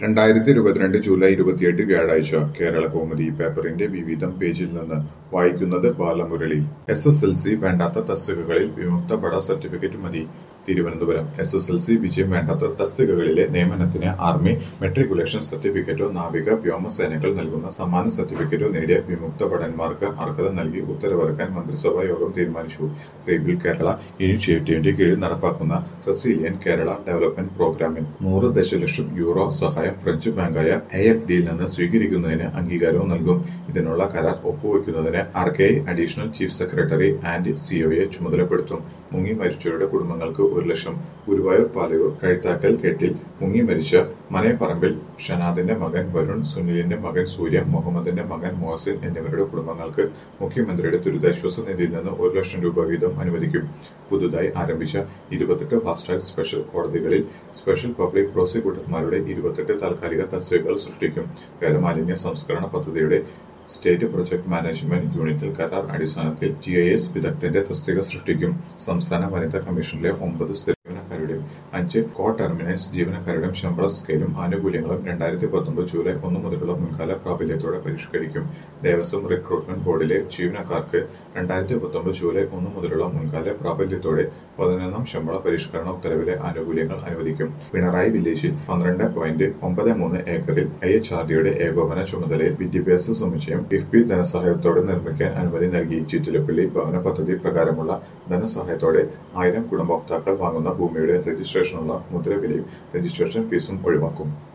രണ്ടായിരത്തി ഇരുപത്തിരണ്ട് ജൂലൈ ഇരുപത്തിയെട്ട് വ്യാഴാഴ്ച കേരള കൗമുദി പേപ്പറിന്റെ വിവിധം പേജിൽ നിന്ന് വായിക്കുന്നത് Balamurali S S L C വേണ്ടാത്ത തസ്തികകളിൽ വിമുക്ത പഠ സർട്ടിഫിക്കറ്റ് മതി Thiruvananthapuram S S L C വിജയം വേണ്ടാത്ത തസ്തികകളിലെ നിയമനത്തിന് ആർമി മെട്രിക്കുലേഷൻ സർട്ടിഫിക്കറ്റോ നാവിക വ്യോമസേനകൾ നൽകുന്ന സമാന സർട്ടിഫിക്കറ്റോ നേടിയ വിമുക്ത ഭടന്മാർക്ക് അർഹത നൽകി ഉത്തരവിറക്കാൻ മന്ത്രിസഭാ യോഗം തീരുമാനിച്ചു റീബിൽ കേരള ഇനിഷ്യേറ്റീവിന്റെ കീഴിൽ നടപ്പാക്കുന്ന റെസീലിയൻ കേരള ഡെവലപ്മെന്റ് പ്രോഗ്രാമിൽ നൂറ് ദശലക്ഷം യൂറോ സഹായം ഫ്രഞ്ച് ബാങ്കായ എ എഫ് ഡിയിൽ നിന്ന് സ്വീകരിക്കുന്നതിന് അംഗീകാരവും നൽകും ഇതിനുള്ള കരാർ ഒപ്പുവയ്ക്കുന്നതിന് R K additional chief secretary and സിഒയെ ചുമതലപ്പെടുത്തും മുങ്ങി മരിച്ചവരുടെ കുടുംബങ്ങൾക്ക് ഒരു ലക്ഷം ഗുരുവായൂർ പാലയൂർ കഴുത്താക്കൽ കെട്ടിൽ മുങ്ങി മരിച്ച മനയപ്പറമ്പിൽ ഷനാദിന്റെ മകൻ വരുൺ സുനിലിന്റെ മകൻ സൂര്യ മുഹമ്മദിന്റെ മകൻ മോഹസിൻ എന്നിവരുടെ കുടുംബങ്ങൾക്ക് മുഖ്യമന്ത്രിയുടെ ദുരിതാശ്വാസ നിധിയിൽ നിന്ന് ഒരു ലക്ഷം രൂപ വീതം അനുവദിക്കും പുതുതായി ആരംഭിച്ച ഇരുപത്തെട്ട് ഫാസ്റ്റ് ട്രാക്ക് സ്പെഷ്യൽ കോടതികളിൽ സ്പെഷ്യൽ പബ്ലിക് പ്രോസിക്യൂട്ടർമാരുടെ ഇരുപത്തെട്ട് താൽക്കാലിക തസ്തികകൾ സൃഷ്ടിക്കും ജലമാലിന്യ സംസ്കരണ പദ്ധതിയുടെ സ്റ്റേറ്റ് പ്രൊജക്ട് മാനേജ്മെന്റ് യൂണിറ്റിൽ കരാർ അടിസ്ഥാനത്തിൽ ജി ഐ എസ് വിദഗ്ധന്റെ തസ്തിക സൃഷ്ടിക്കും സംസ്ഥാന വനിതാ കമ്മീഷനിലെ ഒമ്പത് സ്ഥിര ജീവനക്കാരുടെയും അഞ്ച് കോ ടെർമിനേഴ്സ് ജീവനക്കാരുടെയും ശമ്പള സ്കെയിലും ആനുകൂല്യങ്ങളും രണ്ടായിരത്തി പത്തൊമ്പത് ജൂലൈ ഒന്ന് മുതലുള്ള മുൻകാല പ്രാബല്യത്തോടെ പരിഷ്കരിക്കും ദേവസ്വം റിക്രൂട്ട്മെന്റ് ബോർഡിലെ ജീവനക്കാർക്ക് രണ്ടായിരത്തി പത്തൊമ്പത് ജൂലൈ ഒന്ന് മുതലുള്ള മുൻകാല പ്രാബല്യത്തോടെ പതിനൊന്നാം ശമ്പള പരിഷ്കരണ ഉത്തരവിലെ ആനുകൂല്യങ്ങൾ അനുവദിക്കും പിണറായി വില്ലേജിൽ പന്ത്രണ്ട് പോയിന്റ് ഒമ്പത് മൂന്ന് ഏക്കറിൽ ഐ എച്ച് ആർ ഡിയുടെ ഏകോപന ചുമതലയിൽ വിദ്യാഭ്യാസ സമുച്ചയം കിഫ്ബി ധനസഹായത്തോടെ നിർമ്മിക്കാൻ അനുമതി നൽകി ചിറ്റിലപ്പള്ളി ഭവന പദ്ധതി പ്രകാരമുള്ള ധനസഹായത്തോടെ ആയിരം ഗുണഭോക്താക്കൾ വാങ്ങുന്ന ഭൂമിയുടെ രജിസ്ട്രേഷനുള്ള മുദ്രവിലയും രജിസ്ട്രേഷൻ ഫീസും ഒഴിവാക്കും